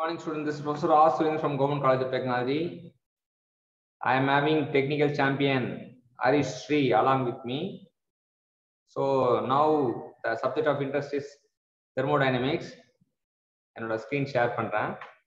Morning students, this is Professor R. Surin from Government College of Technology. I am having technical champion Arish Sri along with me. So now the subject of interest is thermodynamics. என்னோட screen share பண்றேன்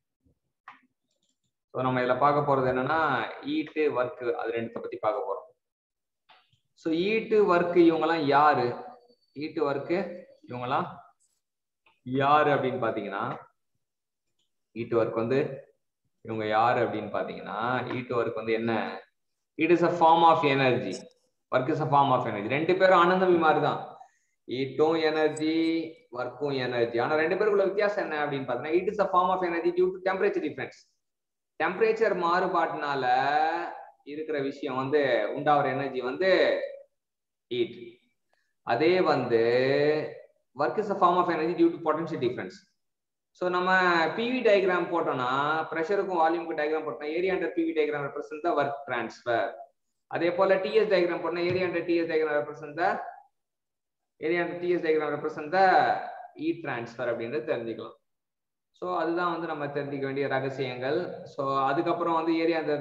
so நம்ம இதில் பார்க்க போறது என்னன்னா ஈட்டு work அது ரெண்டுத்தை பத்தி பார்க்க போறோம் ஸோ ஈட்டு ஒர்க்கு இவங்கெல்லாம் யாரு ஈட்டு ஒர்க்கு இவங்கெல்லாம் யாரு அப்படின்னு பாத்தீங்கன்னா ஈட்டு ஒர்க் வந்து இவங்க யாரு அப்படின்னு பாத்தீங்கன்னா ஈட்டு ஒர்க் வந்து என்ன it is a form of energy work is a form of energy ரெண்டு பேரும் ஆனந்தவி மாதிரி தான் ஈட்டும் எனர்ஜி ஒர்க்கும் எனர்ஜி ஆனா ரெண்டு பேருக்குள்ள வித்தியாசம் என்ன அப்படின்னு பாத்தீங்கன்னா it is a form of energy due to temperature difference temperature மாறுபாட்டினால இருக்கிற விஷயம் வந்து உண்டாகிற எனர்ஜி வந்து ஹீட் அதே வந்து work is a form of energy due to potential difference so நம்ம பிவி டயக்ராம் போட்டோம்னா ப்ரெஷருக்கும் வால்யூமுக்கும் டயக்ராம் போட்டோம்னா area under PV diagram represent the work transfer அதே போல டிஎஸ் டயக்ராம் போட்டோம்னா area under TS diagram represent the area under TS diagram represent the E transfer அப்படின்றது தெரிஞ்சுக்கலாம் ஸோ அதுதான் வந்து நம்ம தெரிஞ்சுக்க வேண்டிய ரகசியங்கள் ஸோ அதுக்கப்புறம் வந்து ஏரியா அந்த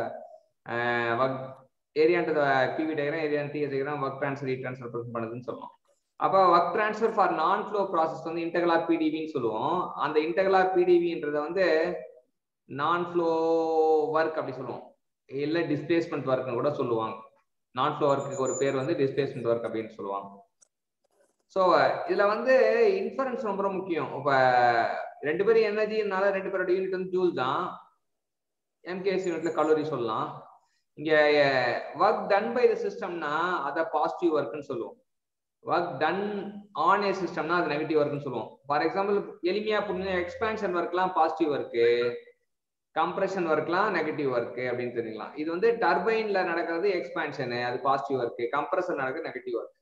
work area under PV diagram area TS diagram work transfer இ டிரான்ஸ்ஃபர் ரெப்ரசன்ட் பண்ணுதுன்னு சொல்லுவோம் அப்போ work transfer for non flow process வந்து இன்டகலார் பிடிவின்னு சொல்லுவோம் அந்த இன்டகலார் பிடிவின்றத வந்து நான் ஃப்ளோ ஒர்க் அப்படி சொல்லுவோம் இல்லை டிஸ்பிளேஸ்மெண்ட் ஒர்க்னு கூட சொல்லுவாங்க நான் ஃப்ளோ ஒர்க்குக்கு ஒரு பேர் வந்து டிஸ்பிளேஸ்மெண்ட் ஒர்க் அப்படின்னு சொல்லுவாங்க ஸோ இதுல வந்து இன்ஃபரன்ஸ் ரொம்ப ரொம்ப முக்கியம் இப்போ ரெண்டு பேரும் எனர்ஜினால ரெண்டு பேரோட யூனிட் வந்து ஜூல் தான் எம்கேஎஸ் யூனிட்ல கலோரி சொல்லலாம் இங்க ஒர்க் டன் பை த சிஸ்டம்னா அதை பாசிட்டிவ் ஒர்க்னு சொல்லுவோம் ஒர்க் டன் ஆன் ஏ சிஸ்டம்னா அது நெகட்டிவ் ஒர்க்னு சொல்லுவோம் ஃபார் எக்ஸாம்பிள் எளிமையா புரிஞ்ச எக்ஸ்பான்ஷன் ஒர்க்லாம் பாசிட்டிவ் ஒர்க்கு கம்ப்ரெஷன் ஒர்க்லாம் நெகட்டிவ் ஒர்க்கு அப்படின்னு தெரிஞ்சுக்கலாம் இது வந்து டர்பைன்ல நடக்கிறது எக்ஸ்பான்ஷனு அது பாசிட்டிவ் ஒர்க்கு கம்ப்ரஸர் நடக்கிறது நெகட்டிவ் ஒர்க்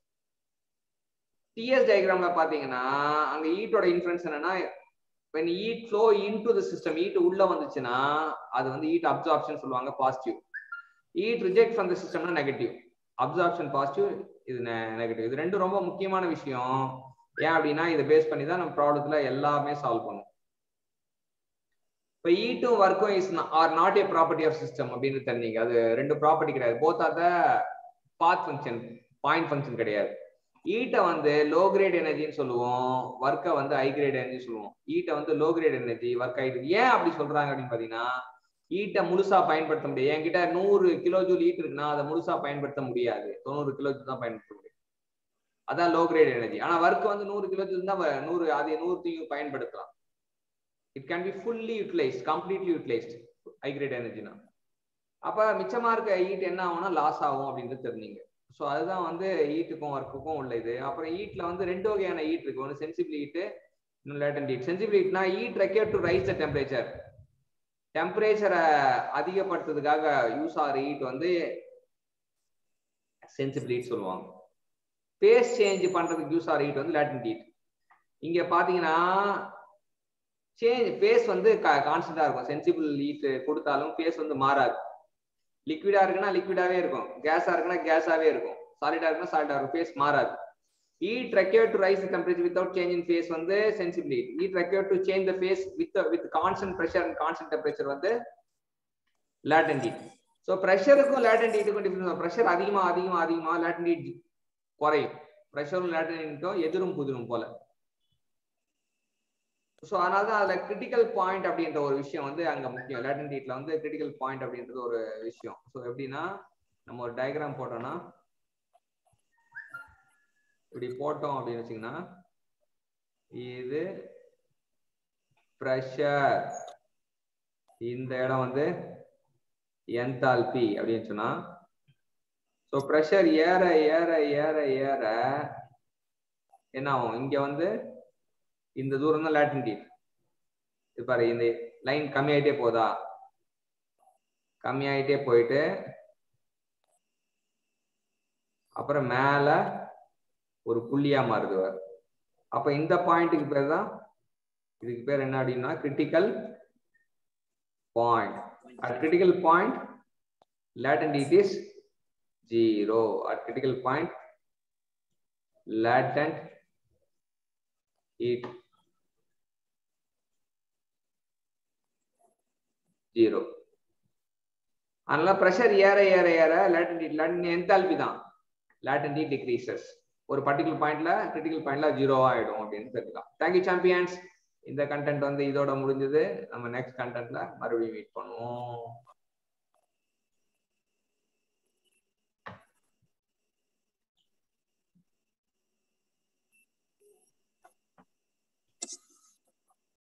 டிஎஸ் டயக்ராம்ல பாத்தீங்கன்னா அங்க ஈட்டோட இன்ஃபுளுன்ஸ் என்னன்னா when heat flow into the system heat உள்ள வந்துச்சுன்னா அது வந்து ஈட் அப்சார்ப்ஷன் சொல்லுவாங்க positive heat reject from the சிஸ்டம்னா நெகட்டிவ் அப்சார்ப்ஷன் பாசிட்டிவ் இது நெகட்டிவ் இது ரெண்டும் ரொம்ப முக்கியமான விஷயம் ஏன் அப்படின்னா இதை பேஸ் பண்ணி தான் நம்ம ப்ராப்ளத்துல எல்லாமே சால்வ் பண்ணும் இப்போ ஈட்டும் ஒர்க்கும் is are not a property of system அப்படின்னு தெரிஞ்சீங்க அது ரெண்டு ப்ராப்பர்ட்டி கிடையாது both are the path function point function கிடையாது ஈட்டை வந்து லோ கிரேட் எனர்ஜின்னு சொல்லுவோம் ஒர்க்கை வந்து ஹை கிரேட் எனர்ஜி சொல்லுவோம் ஈட்டை வந்து லோ கிரேட் எனர்ஜி ஒர்க் ஆயிட்டு ஏன் அப்படி சொல்றாங்க அப்படின்னு பாத்தீங்கன்னா ஈட்டை முழுசா பயன்படுத்த முடியாது என்கிட்ட நூறு கிலோ ஜூல் ஈட் இருக்குன்னா அதை முழுசா பயன்படுத்த முடியாது தொண்ணூறு கிலோ ஜூல் தான் பயன்படுத்த முடியும் அதான் லோ கிரேட் எனர்ஜி ஆனா ஒர்க் வந்து நூறு கிலோ ஜூல் தான் நூறு அது நூறுத்தையும் பயன்படுத்தலாம் it can be fully utilised completely utilised high grade எனர்ஜினா அப்ப மிச்சமா இருக்க ஈட் என்ன ஆகும்னா லாஸ் ஆகும் அப்படின்றது தெரிஞ்சீங்க ஸோ அதுதான் வந்து ஈட்டுக்கும் ஒர்க்குக்கும் உள்ள இது அப்புறம் ஈட்ல வந்து ரெண்டு வகையான ஈட் இருக்கு ஒன்று சென்சிபிள் ஈட்டு இன்னும் லேட்டன் ஈட் சென்சிபிள் ஈட்னா heat require to raise the temperature டெம்பரேச்சரை அதிகப்படுத்துறதுக்காக யூஸ் ஆகிற ஈட் வந்து சென்சிபிள் ஈட் சொல்லுவாங்க பேஸ் சேஞ்ச் பண்றதுக்கு யூஸ் ஆகிற ஈட் வந்து லேட்டன் ஈட் இங்க பாத்தீங்கன்னா சேஞ்ச் பேஸ் வந்து கான்ஸ்டன்டா இருக்கும் சென்சிபிள் ஈட் கொடுத்தாலும் பேஸ் வந்து மாறாது லிக்விடா இருக்குன்னா லிக்விடாவே இருக்கும் கேஸா இருக்குன்னா கேஸாவே இருக்கும் சாலிடா இருக்குன்னா சாலிடா இருக்கும் ஃபேஸ் மாறாது heat require to raise temperature without change in phase வந்து sensible heat heat require to change the phase with with constant pressure and constant temperature வந்து லேட்டன் ஹீட் ஸோ ப்ரெஷருக்கும் லேட்டன் ஹீட்டுக்கும் டிஃபரன்ஸ் ப்ரெஷர் அதிகமா அதிகமா அதிகமா லேட்டன் heat குறையும் ப்ரெஷரும் லேட்டன் ஹீட்டும் எதிரும் புதிரும் போல ஸோ அதனால தான் அதில் கிரிட்டிக்கல் பாயிண்ட் அப்படின்ற ஒரு விஷயம் வந்து அங்கே முக்கியம் லேட்டன் ஹீட்ல வந்து கிரிட்டிக்கல் பாயிண்ட் அப்படின்றது ஒரு விஷயம் ஸோ எப்படின்னா நம்ம ஒரு டயக்ராம் போட்டோம்னா இப்படி போட்டோம் அப்படின்னு வச்சிங்கன்னா இது ப்ரெஷர் இந்த இடம் வந்து என்தால்பி அப்படின்னு சொன்னா ஸோ ப்ரெஷர் ஏற ஏற ஏற ஏற என்ன ஆகும் இங்க வந்து இந்த தூரம் தான் லேட்டன் டீட் இது பாரு இந்த லைன் கம்மியாயிட்டே போதா கம்மியாயிட்டே போயிட்டு அப்புறம் மேல ஒரு புள்ளியா மாறுது அப்ப இந்த பாயிண்ட்டுக்கு பேர் தான் இதுக்கு பேர் என்ன அப்படின்னா critical point at critical point latent heat is zero at critical point latent heat zero அதனால ப்ரெஷர் ஏற ஏற ஏற லேட்டன் என்தால்பி தான் லேட்டன்டி டிக்ரீசஸ் ஒரு பர்டிகுலர் பாயிண்ட்ல கிரிட்டிக்கல் பாயிண்ட்ல ஜீரோவா ஆயிடும் அப்படின்னு தெரிஞ்சுக்கலாம் தேங்க்யூ சாம்பியன்ஸ் இந்த கண்டென்ட் வந்து இதோட முடிஞ்சது நம்ம நெக்ஸ்ட் கண்டென்ட்ல மறுபடியும் மீட் பண்ணுவோம்